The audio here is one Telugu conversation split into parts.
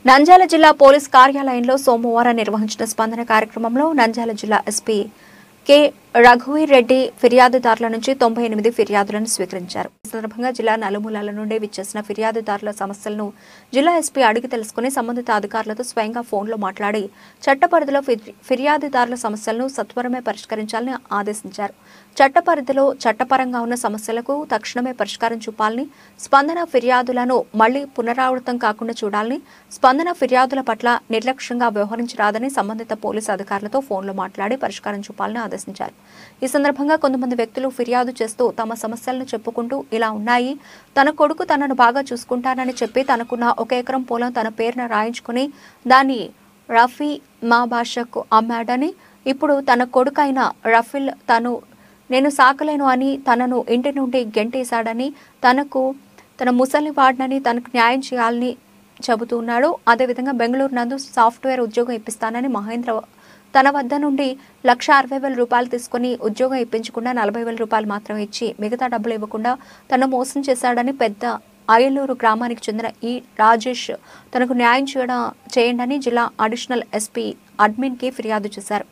నంద్యాల జిల్లా పోలీస్ కార్యాలయంలో సోమవారం నిర్వహించిన స్పందన కార్యక్రమంలో నంద్యాల జిల్లా ఎస్పీ కె రఘువీర్ రెడ్డి ఫిర్యాదుదారుల నుంచి తొంభై ఎనిమిది ఫిర్యాదులను స్వీకరించారు ఈ సందర్భంగా జిల్లా నలుమూలల నుండి విచ్చేసిన ఫిర్యాదుదారుల సమస్యలను జిల్లా ఎస్పీ అడిగి తెలుసుకుని సంబంధిత అధికారులతో స్వయంగా ఫోన్లో మాట్లాడి చట్ట పరిధిలో ఫిర్- ఫిర్యాదుదారుల సమస్యలను సత్వరమే పరిష్కరించాలని ఆదేశించారు చట్ట పరిధిలో చట్టపరంగా ఉన్న సమస్యలకు తక్షణమే పరిష్కారం చూపాలని స్పందన ఫిర్యాదులను మళ్లీ పునరావృతం కాకుండా చూడాలని స్పందన ఫిర్యాదుల పట్ల నిర్లక్ష్యంగా వ్యవహరించరాదని సంబంధిత పోలీసు అధికారులతో ఫోన్లో మాట్లాడి పరిష్కారం చూపాలని ఆదేశించారు ఈ సందర్భంగా కొంతమంది వ్యక్తులు ఫిర్యాదు చేస్తూ తమ సమస్యలను చెప్పుకుంటూ ఇలా ఉన్నాయి తన కొడుకు తనను బాగా చూసుకుంటానని చెప్పి తనకున్న ఒక ఎకరం పొలం తన పేరున రాయించుకుని దాన్ని రఫీ మా భాషకు అమ్మాడని ఇప్పుడు తన కొడుకైన రఫీల్ తను నేను సాకలేను అని తనను ఇంటి నుండి గెంటేశాడని తనకు తన ముసలి వాడినని తనకు న్యాయం చేయాలని చెబుతున్నాడు అదేవిధంగా బెంగళూరు నందు సాఫ్ట్వేర్ ఉద్యోగం ఇప్పిస్తానని మహేంద్ర తన వద్ద నుండి లక్ష అరవై వేల రూపాయలు తీసుకుని ఉద్యోగం ఇప్పించకుండా నలభై వేల రూపాయలు మాత్రం ఇచ్చి మిగతా డబ్బులు ఇవ్వకుండా తను మోసం చేశాడని పెద్ద అయలూరు గ్రామానికి చెందిన ఈ రాజేష్ తనకు న్యాయం చేయడం చేయండి జిల్లా అడిషనల్ ఎస్పీ అడ్మిన్కి ఫిర్యాదు చేశారు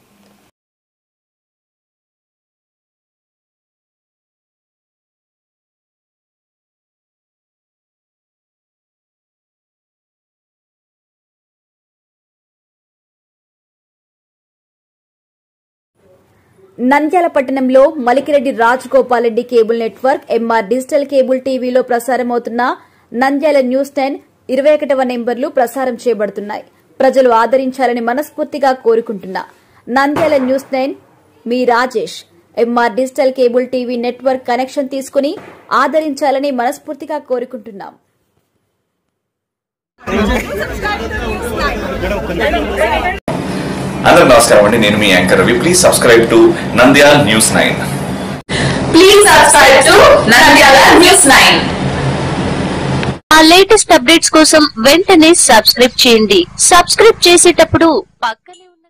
నంద్యాల పట్టణంలో Malikireddy Raj Gopal Reddy cable network MR digital cable టీవీలో ప్రసారమవుతున్న నంద్యాల న్యూస్ టెన్ ఇరవై ఒకటవ నెంబర్లు ప్రసారం చేయబడుతున్నాయి ప్రజలు ఆదరించాలని మనస్ఫూర్తిగా కోరుకుంటున్నా నంద్యాల న్యూస్ టెన్ మీ Rajesh MR digital cable TV network connection తీసుకుని ఆదరించాలని మనస్ఫూర్తిగా కోరుకుంటున్నాం అందరూ నమస్కారం అండి నేను మీ anchor Ravi please subscribe to Nandyal news nine Please subscribe to Nandyala News 9. ఆ లేటెస్ట్ అప్డేట్స్ కోసం వెంటనే సబ్స్క్రైబ్ చేయండి సబ్స్క్రైబ్ చేసేటప్పుడు పక్కనే ఉన్న